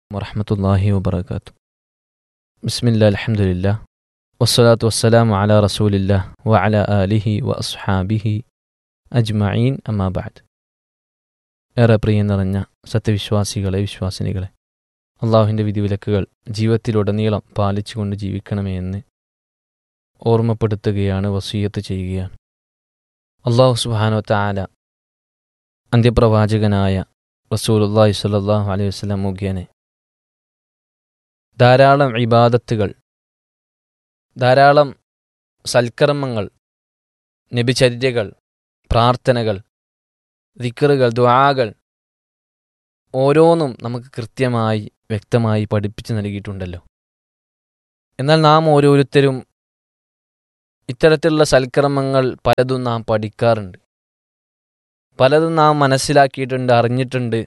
വറഹമത്തല്ലാഹി വബർക്കാത്തു ബിസ്മില്ല അലഹമുല്ല വസ്സലാത്തു വസ്സലാം അല റസൂലില്ല വ അല ആലിഹി വ അസ്ഹാബിഹി അജ്മഈൻ അമ്മാബാദ് ഏറെ പ്രിയം നിറഞ്ഞ സത്യവിശ്വാസികളെ വിശ്വാസിനികളെ അള്ളാഹുവിൻ്റെ വിധിവിലക്കുകൾ ജീവിതത്തിലുടനീളം പാലിച്ചുകൊണ്ട് ജീവിക്കണമേ എന്ന് ഓർമ്മപ്പെടുത്തുകയാണ് വസീയത്ത് ചെയ്യുകയാണ് അള്ളാഹു സുബാനോ താല അന്ത്യപ്രവാചകനായ റസൂലുല്ലാഹി സ്വല്ലല്ലാഹു അലൈഹി വസല്ലം മുഖേന ധാരാളം ഇബാദത്തുകൾ ധാരാളം സൽക്കർമ്മങ്ങൾ നബിചര്യകൾ പ്രാർത്ഥനകൾ ദിക്കറുകൾ ദ്വാകൾ ഓരോന്നും നമുക്ക് കൃത്യമായി വ്യക്തമായി പഠിപ്പിച്ചു നൽകിയിട്ടുണ്ടല്ലോ എന്നാൽ നാം ഓരോരുത്തരും ഇത്തരത്തിലുള്ള സൽക്കർമ്മങ്ങൾ പലതും നാം പഠിക്കാറുണ്ട് പലതും നാം മനസ്സിലാക്കിയിട്ടുണ്ട് അറിഞ്ഞിട്ടുണ്ട്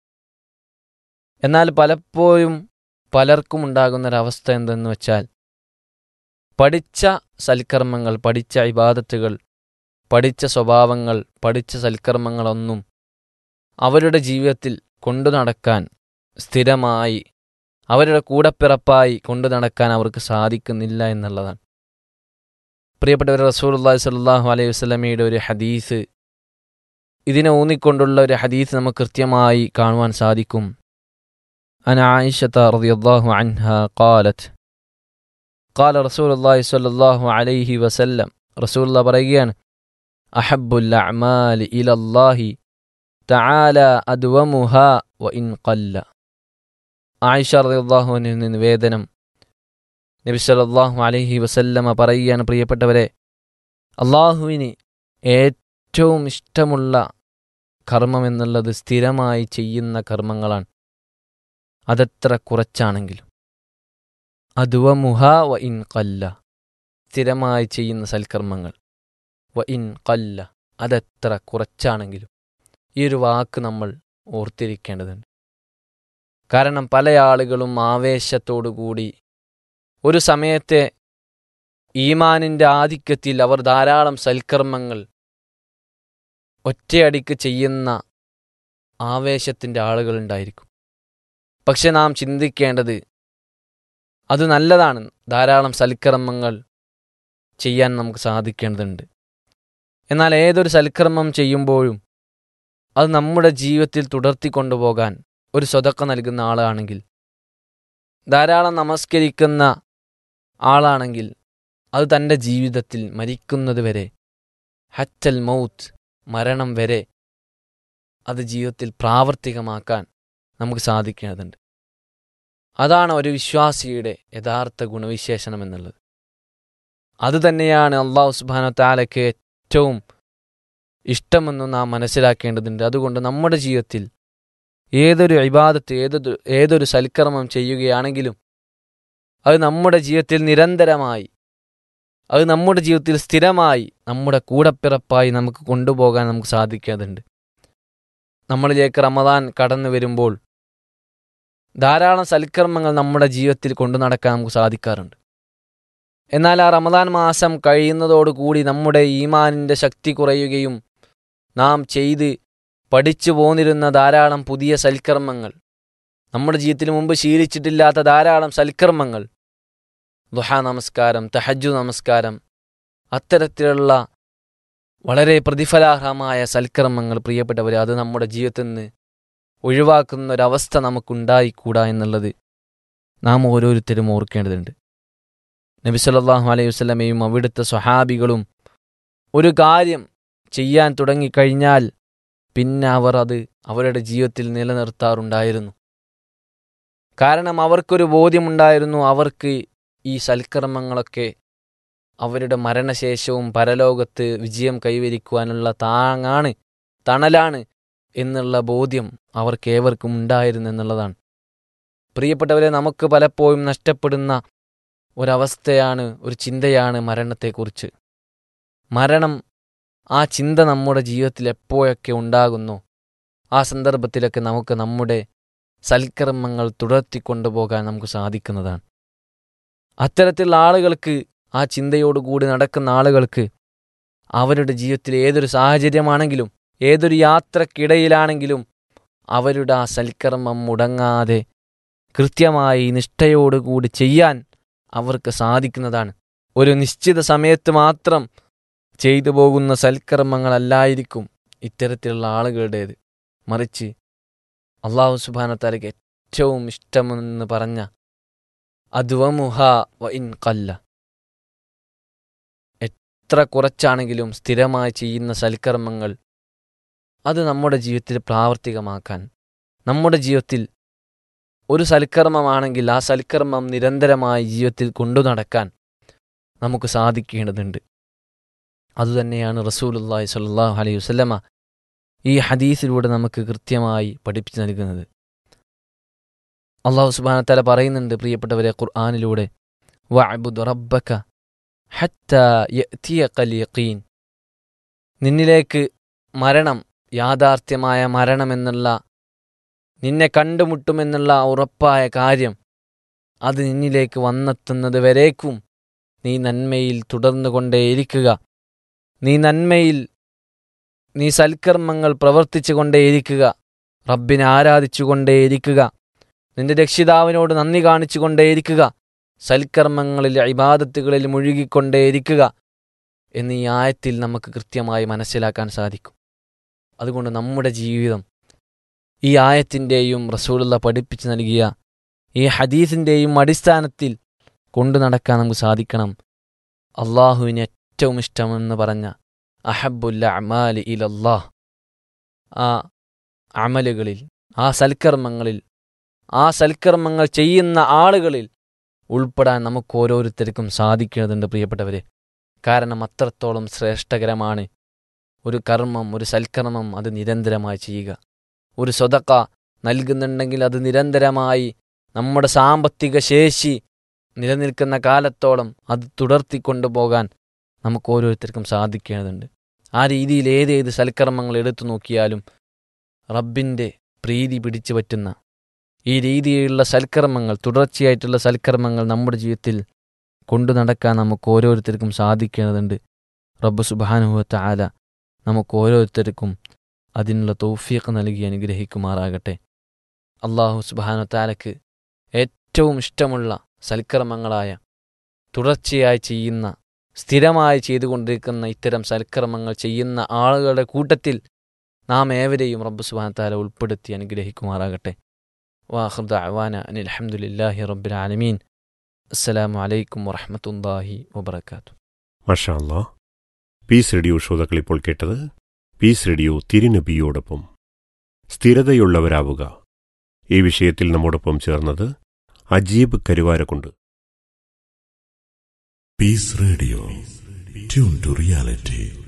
എന്നാൽ പലപ്പോഴും പലർക്കും ഉണ്ടാകുന്നൊരവസ്ഥ എന്തെന്ന് വെച്ചാൽ പഠിച്ച സൽക്കർമ്മങ്ങൾ പഠിച്ച ഇബാദത്തുകൾ പഠിച്ച സ്വഭാവങ്ങൾ പഠിച്ച സൽക്കർമ്മങ്ങളൊന്നും അവരുടെ ജീവിതത്തിൽ കൊണ്ടു നടക്കാൻ സ്ഥിരമായി അവരുടെ കൂടപ്പിറപ്പായി കൊണ്ടു നടക്കാൻ അവർക്ക് സാധിക്കുന്നില്ല എന്നുള്ളതാണ് പ്രിയപ്പെട്ടവർ റസൂലുള്ളാഹി സ്വല്ലല്ലാഹു അലൈഹി വസല്ലമയുടെ ഒരു ഹദീസ് ഇതിനെ ഊന്നിക്കൊണ്ടുള്ള ഒരു ഹദീസ് നമുക്ക് കൃത്യമായി കാണുവാൻ സാധിക്കും അന ആയിഷത്ത റളിയല്ലാഹു അൻഹ ഖാലത്ത് قال رسول الله صلى الله عليه وسلم رسول الله പറയുകയാണ് أحب الأعمال إلى الله تعالى أدومها وإن قل ആയിഷ റളിയല്ലാഹു അൻഹയിൽ നിന്ന് നിവേദനം നബി സല്ലല്ലാഹു അലൈഹി വസല്ലമ പറയുകയാണ് പ്രിയപ്പെട്ടവരെ അള്ളാഹുവിന് ഏറ്റവും ഇഷ്ടമുള്ള കർമ്മം എന്നുള്ളത് സ്ഥിരമായി ചെയ്യുന്ന കർമ്മങ്ങളാണ് അതെത്ര കുറച്ചാണെങ്കിലും അതുവ മുഹ വ ഇൻ കല്ല സ്ഥിരമായി ചെയ്യുന്ന സൽക്കർമ്മങ്ങൾ വ ഇൻ കല്ല അതെത്ര കുറച്ചാണെങ്കിലും ഈ ഒരു വാക്ക് നമ്മൾ ഓർത്തിരിക്കേണ്ടതുണ്ട് കാരണം പല ആളുകളും ആവേശത്തോടുകൂടി ഒരു സമയത്തെ ഈമാനിൻ്റെ ആധിക്യത്തിൽ അവർ ധാരാളം സൽക്കർമ്മങ്ങൾ ഒറ്റയടിക്ക് ചെയ്യുന്ന ആവേശത്തിൻ്റെ ആളുകളുണ്ടായിരിക്കും പക്ഷെ നാം ചിന്തിക്കേണ്ടത് അത് നല്ലതാണ് ധാരാളം സൽക്കർമ്മങ്ങൾ ചെയ്യാൻ നമുക്ക് സാധിക്കേണ്ടതുണ്ട് എന്നാൽ ഏതൊരു സൽക്കർമ്മം ചെയ്യുമ്പോഴും അത് നമ്മുടെ ജീവിതത്തിൽ തുടർത്തി കൊണ്ടുപോകാൻ ഒരു സ്വതക്ക നൽകുന്ന ആളാണെങ്കിൽ ധാരാളം നമസ്കരിക്കുന്ന ആളാണെങ്കിൽ അത് തൻ്റെ ജീവിതത്തിൽ മരിക്കുന്നത് വരെ ഹറ്റൽ മൗത്ത് മരണം വരെ അത് ജീവിതത്തിൽ പ്രാവർത്തികമാക്കാൻ നമുക്ക് സാധിക്കേണ്ടതുണ്ട് അതാണ് ഒരു വിശ്വാസിയുടെ യഥാർത്ഥ ഗുണവിശേഷണം എന്നുള്ളത് അതുതന്നെയാണ് അള്ളാഹു സുബാന താലയ്ക്ക് ഏറ്റവും ഇഷ്ടമെന്ന് നാം മനസ്സിലാക്കേണ്ടതുണ്ട് അതുകൊണ്ട് നമ്മുടെ ജീവിതത്തിൽ ഏതൊരു ഇബാദത്ത് ഏതൊരു ഏതൊരു സൽക്കർമ്മം ചെയ്യുകയാണെങ്കിലും അത് നമ്മുടെ ജീവിതത്തിൽ നിരന്തരമായി അത് നമ്മുടെ ജീവിതത്തിൽ സ്ഥിരമായി നമ്മുടെ കൂടപ്പിറപ്പായി നമുക്ക് കൊണ്ടുപോകാൻ നമുക്ക് സാധിക്കേണ്ടതുണ്ട് നമ്മളിലേക്ക് റമദാൻ കടന്നു വരുമ്പോൾ ധാരാളം സൽക്കർമ്മങ്ങൾ നമ്മുടെ ജീവിതത്തിൽ കൊണ്ടു നടക്കാൻ നമുക്ക് സാധിക്കാറുണ്ട് എന്നാൽ ആ റമദാൻ മാസം കഴിയുന്നതോടുകൂടി നമ്മുടെ ഈമാനിൻ്റെ ശക്തി കുറയുകയും നാം ചെയ്ത് പഠിച്ചു പോന്നിരുന്ന ധാരാളം പുതിയ സൽക്കർമ്മങ്ങൾ നമ്മുടെ ജീവിതത്തിൽ മുമ്പ് ശീലിച്ചിട്ടില്ലാത്ത ധാരാളം സൽക്കർമ്മങ്ങൾ ദുഹ നമസ്കാരം തഹജു നമസ്കാരം അത്തരത്തിലുള്ള വളരെ പ്രതിഫലാർഹമായ സൽക്കർമ്മങ്ങൾ പ്രിയപ്പെട്ടവരെ അത് നമ്മുടെ ജീവിതത്തിൽ നിന്ന് ഒഴിവാക്കുന്ന ഒരവസ്ഥ നമുക്കുണ്ടായിക്കൂടാ എന്നുള്ളത് നാം ഓരോരുത്തരും ഓർക്കേണ്ടതുണ്ട് നബി സല്ലല്ലാഹു അലൈഹി വസല്ലമയും അവിടുത്തെ സ്വഹാബികളും ഒരു കാര്യം ചെയ്യാൻ തുടങ്ങിക്കഴിഞ്ഞാൽ പിന്നെ അവർ അത് അവരുടെ ജീവിതത്തിൽ നിലനിർത്താറുണ്ടായിരുന്നു കാരണം അവർക്കൊരു ബോധ്യമുണ്ടായിരുന്നു അവർക്ക് ഈ സൽക്കർമ്മങ്ങളൊക്കെ അവരുടെ മരണശേഷവും പരലോകത്ത് വിജയം കൈവരിക്കുവാനുള്ള താങ്ങാണ് തണലാണ് എന്നുള്ള ബോധ്യം അവർക്കേവർക്കും ഉണ്ടായിരുന്നു എന്നുള്ളതാണ് പ്രിയപ്പെട്ടവരെ നമുക്ക് പലപ്പോഴും നഷ്ടപ്പെടുന്ന ഒരവസ്ഥയാണ് ഒരു ചിന്തയാണ് മരണത്തെക്കുറിച്ച് മരണം ആ ചിന്ത നമ്മുടെ ജീവിതത്തിൽ എപ്പോഴൊക്കെ ഉണ്ടാകുന്നു ആ സന്ദർഭത്തിലൊക്കെ നമുക്ക് നമ്മുടെ സൽക്കർമ്മങ്ങൾ തുടർത്തിക്കൊണ്ടുപോകാൻ നമുക്ക് സാധിക്കുന്നതാണ് അത്തരത്തിലുള്ള ആളുകൾക്ക് ആ ചിന്തയോടുകൂടി നടക്കുന്ന ആളുകൾക്ക് അവരുടെ ജീവിതത്തിൽ ഏതൊരു സാഹചര്യമാണെങ്കിലും ഏതൊരു യാത്രക്കിടയിലാണെങ്കിലും അവരുടെ ആ സൽക്കർമ്മം മുടങ്ങാതെ കൃത്യമായി നിഷ്ഠയോടുകൂടി ചെയ്യാൻ അവർക്ക് സാധിക്കുന്നതാണ് ഒരു നിശ്ചിത സമയത്ത് മാത്രം ചെയ്തു പോകുന്ന സൽക്കർമ്മങ്ങളല്ലായിരിക്കും ഇത്തരത്തിലുള്ള ആളുകളുടേത് മറിച്ച് അള്ളാഹു സുബാനത്താലയ്ക്ക് ഏറ്റവും ഇഷ്ടമെന്ന് പറഞ്ഞ അദ്വമുഹ വ ഇൻ കല്ല എത്ര കുറച്ചാണെങ്കിലും സ്ഥിരമായി ചെയ്യുന്ന സൽക്കർമ്മങ്ങൾ അത് നമ്മുടെ ജീവിതത്തിൽ പ്രാവർത്തികമാക്കാൻ നമ്മുടെ ജീവിതത്തിൽ ഒരു സൽക്കർമ്മമാണെങ്കിൽ ആ സൽക്കർമ്മം നിരന്തരമായി ജീവിതത്തിൽ കൊണ്ടു നടക്കാൻ നമുക്ക് സാധിക്കേണ്ടതുണ്ട് അതുതന്നെയാണ് റസൂലുല്ലാഹി സ്വല്ലല്ലാഹു അലൈഹി വസല്ലമ ഈ ഹദീസിലൂടെ നമുക്ക് കൃത്യമായി പഠിപ്പിച്ചു നൽകുന്നത് അള്ളാഹു സുബാനത്തല പറയുന്നുണ്ട് പ്രിയപ്പെട്ടവരെ ഖുർആാനിലൂടെ വഅബുദ് റബ്ബക ഹത്ത യഅ്തിയകൽ യഖീൻ നിന്നിലേക്ക് മരണം യാഥാർത്ഥ്യമായ മരണമെന്നുള്ള നിന്നെ കണ്ടുമുട്ടുമെന്നുള്ള ഉറപ്പായ കാര്യം അത് നിന്നിലേക്ക് വന്നെത്തുന്നത് വരേക്കും നീ നന്മയിൽ തുടർന്നു കൊണ്ടേയിരിക്കുക നീ നന്മയിൽ നീ സൽക്കർമ്മങ്ങൾ പ്രവർത്തിച്ചു കൊണ്ടേയിരിക്കുക റബ്ബിനെ ആരാധിച്ചുകൊണ്ടേയിരിക്കുക നിന്റെ രക്ഷിതാവിനോട് നന്ദി കാണിച്ചുകൊണ്ടേയിരിക്കുക സൽക്കർമ്മങ്ങളിൽ ഇബാദത്തുകളിൽ മുഴുകിക്കൊണ്ടേയിരിക്കുക എന്നീ ആയത്തിൽ നമുക്ക് കൃത്യമായി മനസ്സിലാക്കാൻ സാധിക്കും അതുകൊണ്ട് നമ്മുടെ ജീവിതം ഈ ആയത്തിൻ്റെയും റസൂലുള്ള പഠിപ്പിച്ചു നൽകിയ ഈ ഹദീസിൻ്റെയും അടിസ്ഥാനത്തിൽ കൊണ്ടു നടക്കാൻ നമുക്ക് സാധിക്കണം അള്ളാഹുവിന് ഏറ്റവും ഇഷ്ടമെന്ന് പറഞ്ഞ അഹബുല്ല അമാലി ഇലല്ലാഹ് ആ അമലുകളിൽ ആ സൽക്കർമ്മങ്ങളിൽ ആ സൽക്കർമ്മങ്ങൾ ചെയ്യുന്ന ആളുകളിൽ ഉൾപ്പെടാൻ നമുക്ക് ഓരോരുത്തർക്കും സാധിക്കുന്നതുണ്ട് പ്രിയപ്പെട്ടവരെ കാരണം അത്രത്തോളം ശ്രേഷ്ഠകരമാണ് ഒരു കർമ്മം ഒരു സൽക്കർമ്മം അത് നിരന്തരമായി ചെയ്യുക ഒരു സ്വതക്ക നൽകുന്നുണ്ടെങ്കിൽ അത് നിരന്തരമായി നമ്മുടെ സാമ്പത്തിക ശേഷി നിലനിൽക്കുന്ന കാലത്തോളം അത് തുടർത്തിക്കൊണ്ടുപോകാൻ നമുക്ക് ഓരോരുത്തർക്കും സാധിക്കേണ്ടതുണ്ട് ആ രീതിയിൽ ഏതേത് സൽക്കർമ്മങ്ങൾ എടുത്തു നോക്കിയാലും റബ്ബിൻ്റെ പ്രീതി പിടിച്ചു പറ്റുന്ന ഈ രീതിയിലുള്ള സൽക്കർമ്മങ്ങൾ തുടർച്ചയായിട്ടുള്ള സൽക്കർമ്മങ്ങൾ നമ്മുടെ ജീവിതത്തിൽ കൊണ്ടു നടക്കാൻ നമുക്ക് ഓരോരുത്തർക്കും സാധിക്കേണ്ടതുണ്ട് റബ്ബ് സുബാനുഭവത്തെ ആല നമുക്ക് ഓരോരുത്തർക്കും അതിനുള്ള തൗഫീഖ് നൽകി അനുഗ്രഹിക്കുമാറാകട്ടെ അള്ളാഹു സുബാനുത്താലക്ക് ഏറ്റവും ഇഷ്ടമുള്ള സൽക്കർമ്മങ്ങളായ തുടർച്ചയായി ചെയ്യുന്ന സ്ഥിരമായി ചെയ്തുകൊണ്ടിരിക്കുന്ന ഇത്തരം സൽക്കർമ്മങ്ങൾ ചെയ്യുന്ന ആളുകളുടെ കൂട്ടത്തിൽ നാം ഏവരെയും റബ്ബ് സുബാനത്താല ഉൾപ്പെടുത്തി അനുഗ്രഹിക്കുമാറാകട്ടെ വാഹൃദ അവാന അനിൽ അഹമ്മദില്ലാഹി റബ്ബിൽ ആലമീൻ അസ്സലാമു അലൈക്കും വറഹമത്തല്ലാഹി വബർക്കാത്തു മഷാ അല്ലാ പീസ് റേഡിയോ ശ്രോതാക്കൾ ഇപ്പോൾ കേട്ടത് പീസ് റേഡിയോ തിരുനബിയോടൊപ്പം സ്ഥിരതയുള്ളവരാവുക ഈ വിഷയത്തിൽ നമ്മോടൊപ്പം ചേർന്നത് Ajeeb Karuvarakundu Peace Radio. Tune to reality.